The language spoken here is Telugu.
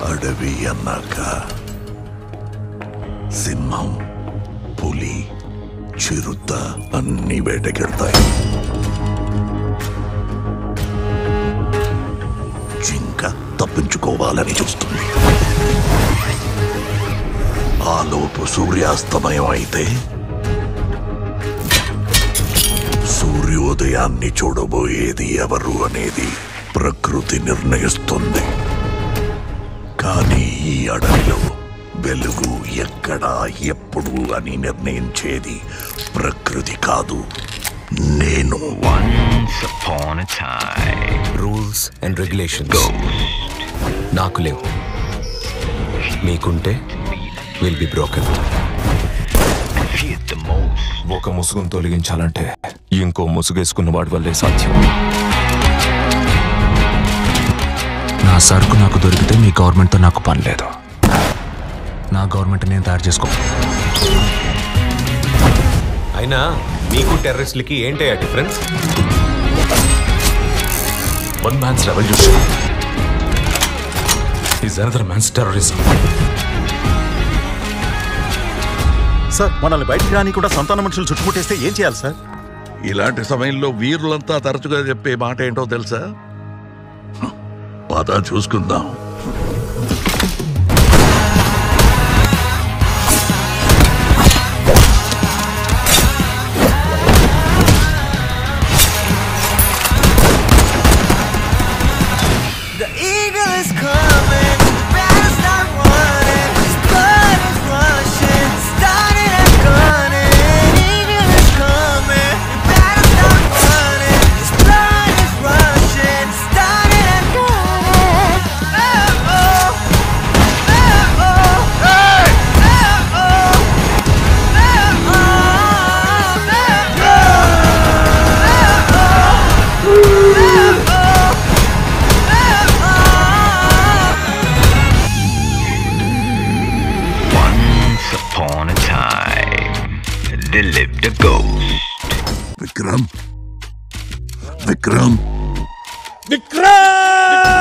అడవి అన్నాక సింహం పులి చిరుత అన్ని వేటకెడతాయి జింక తప్పించుకోవాలని చూస్తుంది ఆలోపు సూర్యాస్తమయం అయితే సూర్యోదయాన్ని చూడబోయేది ఎవరు అనేది ప్రకృతి నిర్ణయిస్తుంది కానీ ఈ అడవిలో వెలుగు ఎక్కడ ఎప్పుడు అని నిర్ణయించేది ప్రకృతి కాదు నేను Once upon a time, rules and regulations నాకు లేవు మీకుంటే will be broken feared the most. ఒక ముసుగును తొలగించాలంటే ఇంకో ముసుగేసుకున్న వాడి వల్లే సాధ్యం నా సరుకు నాకు దొరికితే మీ గవర్నమెంట్తో నాకు పని లేదు నా గవర్నమెంట్ నేను తయారు చేసుకో అయినా మీకు టెర్రరిస్ట్లకి ఏంటయ్యా difference one man's revolution is another man's terrorism sir మనల్ని బయటికి రాని కూడా సంతాన మనుషులు చుట్టుముట్టేస్తే ఏం చేయాలి సార్ ఇలాంటి సమయంలో వీరులంతా తరచుగా చెప్పే మాట ఏంటో తెలుసా హ, పద చూసుకుందాం The eagle is coming, the bat's not running, his blood is rushing, starting and gunning. Eagle is coming, the bat's not running, his blood is rushing, starting and gunning. Oh oh, oh oh, hey, oh oh, oh oh, oh oh, oh oh. Once upon a time, there lived a ghost. Vikram Vikram Vikram